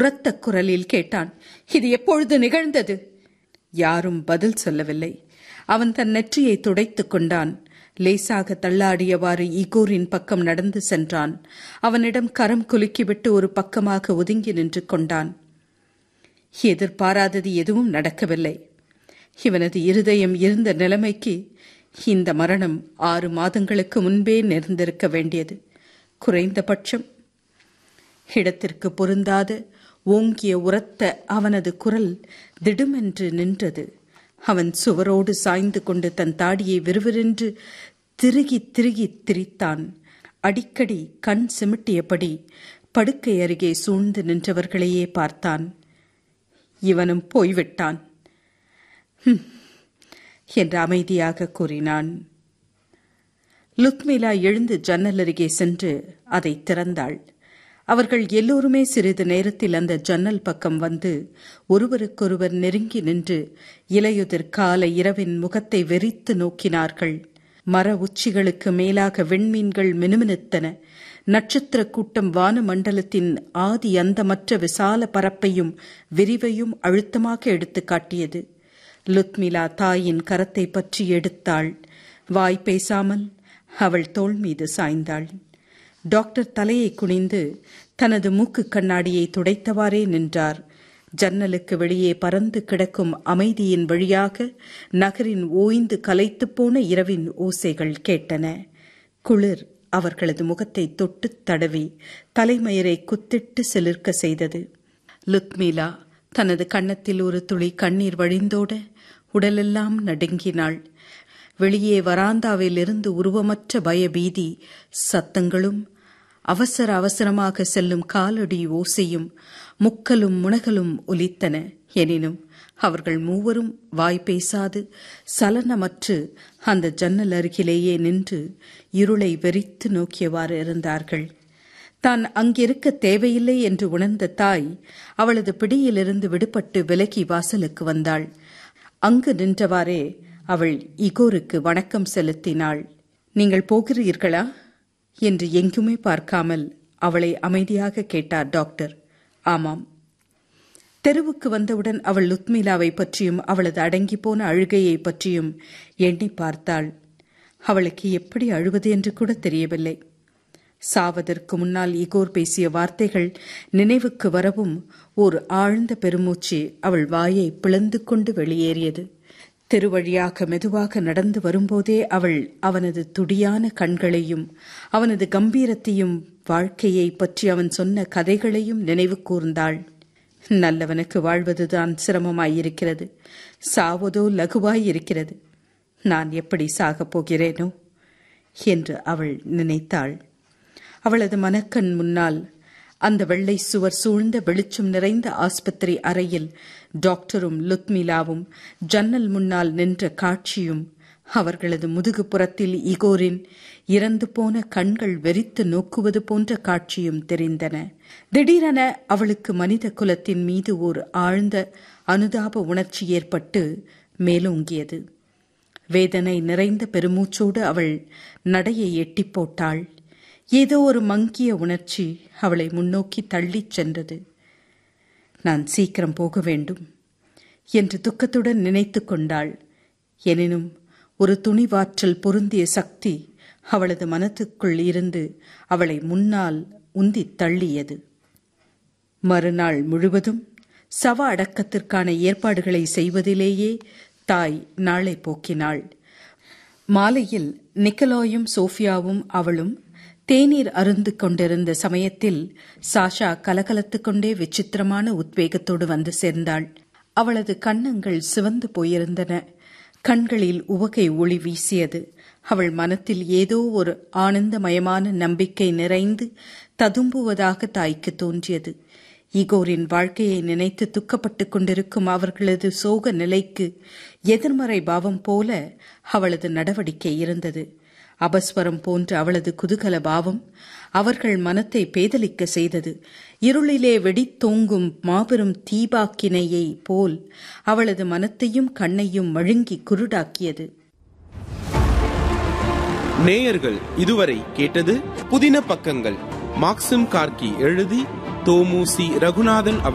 உரத்த குரலில் கேட்டான் இது எப்பொழுது நிகழ்ந்தது யாரும் பதில் சொல்லவில்லை அவன் தன் நெற்றியை துடைத்துக் கொண்டான் லேசாக தள்ளாடியவாறு ஈகோரின் பக்கம் நடந்து சென்றான் அவனிடம் கரம் குலுக்கிவிட்டு ஒரு பக்கமாக ஒதுங்கி நின்று கொண்டான் எதிர்பாராதது எதுவும் நடக்கவில்லை இவனது இருதயம் இருந்த நிலைமைக்கு இந்த மரணம் ஆறு மாதங்களுக்கு முன்பே நேர்ந்திருக்க வேண்டியது குறைந்தபட்சம் இடத்திற்கு பொருந்தாத ஓங்கிய உரத்த அவனது குரல் திடுமென்று நின்றது அவன் சுவரோடு சாய்ந்து கொண்டு தன் தாடியை விறுவிறென்று திருகி திருகி திரித்தான் அடிக்கடி கண் சிமிட்டியபடி படுக்கை அருகே சூழ்ந்து நின்றவர்களையே பார்த்தான் இவனும் போய்விட்டான் என்று அமைதியாக கூறினான் லுத்மிலா எழுந்து ஜன்னல் அருகே சென்று அதை திறந்தாள் அவர்கள் எல்லோருமே சிறிது நேரத்தில் அந்த ஜன்னல் பக்கம் வந்து ஒருவருக்கொருவர் நெருங்கி நின்று இலையுதிர் கால இரவின் முகத்தை வெறித்து நோக்கினார்கள் மர உச்சிகளுக்கு மேலாக வெண்மீன்கள் மினுமினுத்தன நட்சத்திர கூட்டம் வான மண்டலத்தின் ஆதி அந்தமற்ற விசால பரப்பையும் விரிவையும் அழுத்தமாக எடுத்து காட்டியது லுத்மிலா தாயின் கரத்தை பற்றி எடுத்தாள் வாய் பேசாமல் அவள் தோள் மீது சாய்ந்தாள் டாக்டர் தலையை குனிந்து தனது மூக்கு கண்ணாடியை துடைத்தவாறே நின்றார் ஜன்னலுக்கு வெளியே பறந்து கிடக்கும் அமைதியின் வழியாக நகரின் ஓய்ந்து கலைத்துப் போன இரவின் ஓசைகள் கேட்டன குளிர் அவர்களது முகத்தை தொட்டு தடவி தலைமயிரை குத்திட்டு சிலிர்க்க செய்தது லுத்மிலா தனது கன்னத்தில் ஒரு துளி கண்ணீர் வழிந்தோட உடலெல்லாம் நடுங்கினாள் வெளியே வராந்தாவில் இருந்து உருவமற்ற பயபீதி சத்தங்களும் அவசர அவசரமாக செல்லும் காலடி ஓசையும் முக்கலும் முனகலும் ஒலித்தன எனினும் அவர்கள் மூவரும் வாய் பேசாது சலனமற்று அந்த ஜன்னல் அருகிலேயே நின்று இருளை வெறித்து நோக்கியவாறு இருந்தார்கள் தான் அங்கிருக்க தேவையில்லை என்று உணர்ந்த தாய் அவளது பிடியிலிருந்து விடுபட்டு விலகி வாசலுக்கு வந்தாள் அங்கு நின்றவாறே அவள் இகோருக்கு வணக்கம் செலுத்தினாள் நீங்கள் போகிறீர்களா என்று எங்குமே பார்க்காமல் அவளை அமைதியாக கேட்டார் டாக்டர் ஆமாம் தெருவுக்கு வந்தவுடன் அவள் லுத்மிலாவை பற்றியும் அவளது அடங்கி போன அழுகையை பற்றியும் எண்ணி பார்த்தாள் அவளுக்கு எப்படி அழுவது என்று கூட தெரியவில்லை சாவதற்கு முன்னால் இகோர் பேசிய வார்த்தைகள் நினைவுக்கு வரவும் ஒரு ஆழ்ந்த பெருமூச்சு அவள் வாயை பிளந்து கொண்டு வெளியேறியது தெருவழியாக மெதுவாக நடந்து வரும்போதே அவள் அவனது துடியான கண்களையும் அவனது கம்பீரத்தையும் வாழ்க்கையை பற்றி அவன் சொன்ன கதைகளையும் நினைவு கூர்ந்தாள் நல்லவனுக்கு வாழ்வதுதான் சிரமமாயிருக்கிறது சாவதோ லகுவாயிருக்கிறது நான் எப்படி சாகப் போகிறேனோ என்று அவள் நினைத்தாள் அவளது மனக்கண் முன்னால் அந்த வெள்ளை சுவர் சூழ்ந்த வெளிச்சம் நிறைந்த ஆஸ்பத்திரி அறையில் டாக்டரும் லுத்மிலாவும் ஜன்னல் முன்னால் நின்ற காட்சியும் அவர்களது முதுகுப்புறத்தில் இகோரின் இறந்து போன கண்கள் வெறித்து நோக்குவது போன்ற காட்சியும் தெரிந்தன திடீரென அவளுக்கு மனித குலத்தின் மீது ஒரு ஆழ்ந்த அனுதாப உணர்ச்சி ஏற்பட்டு மேலோங்கியது வேதனை நிறைந்த பெருமூச்சோடு அவள் நடையை எட்டி போட்டாள் ஏதோ ஒரு மங்கிய உணர்ச்சி அவளை முன்னோக்கி தள்ளிச் சென்றது நான் சீக்கிரம் போக வேண்டும் என்று துக்கத்துடன் நினைத்து கொண்டாள் எனினும் ஒரு துணிவாற்றல் பொருந்திய சக்தி அவளது மனத்துக்குள் இருந்து அவளை முன்னால் உந்தித் தள்ளியது மறுநாள் முழுவதும் சவ அடக்கத்திற்கான ஏற்பாடுகளை செய்வதிலேயே தாய் நாளை போக்கினாள் மாலையில் நிக்கலோயும் சோஃபியாவும் அவளும் தேநீர் அருந்து கொண்டிருந்த சமயத்தில் சாஷா கலகலத்துக் கொண்டே விசித்திரமான உத்வேகத்தோடு வந்து சேர்ந்தாள் அவளது கன்னங்கள் சிவந்து போயிருந்தன கண்களில் உவகை ஒளி வீசியது அவள் மனத்தில் ஏதோ ஒரு ஆனந்தமயமான நம்பிக்கை நிறைந்து ததும்புவதாக தாய்க்கு தோன்றியது ஈகோரின் வாழ்க்கையை நினைத்து துக்கப்பட்டுக் கொண்டிருக்கும் அவர்களது சோக நிலைக்கு எதிர்மறை பாவம் போல அவளது நடவடிக்கை இருந்தது அபஸ்வரம் போன்ற அவளது குதூகல பாவம் அவர்கள் மனத்தை பேதலிக்க செய்தது இருளிலே வெடித்தோங்கும் மாபெரும் தீபாக்கினையை போல் அவளது மனத்தையும் கண்ணையும் மழுங்கி குருடாக்கியது நேயர்கள் இதுவரை கேட்டது புதின பக்கங்கள் மாக்சிம் கார்கி எழுதி தோமு சி ரகுநாதன்